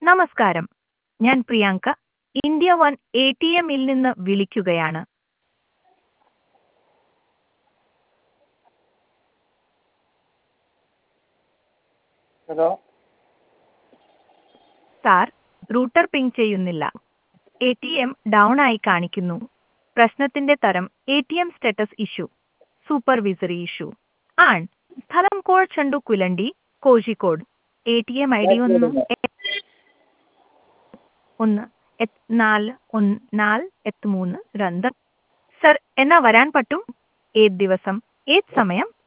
നമസ്കാരം ഞാൻ Priyanka India one A T എമ്മിൽ നിന്ന് വിളിക്കുകയാണ് ഹലോ സാർ റൂട്ടർ പിങ് ചെയ്യുന്നില്ല എ ടി എം ഡൗൺ ആയി കാണിക്കുന്നു പ്രശ്നത്തിന്റെ തരം A T M status issue supervisory issue ആൺ സ്ഥലം കോഴച്ചണ്ടു കുലണ്ടി Kozhikode A T M I D ഒന്ന് എ- ഒന്ന് എട്ട് നാല് ഒന്ന് നാല് എട്ട് മൂന്ന് രണ്ട് സർ എന്നാ വരാൻ പറ്റും ഏത് ദിവസം ഏത് സമയം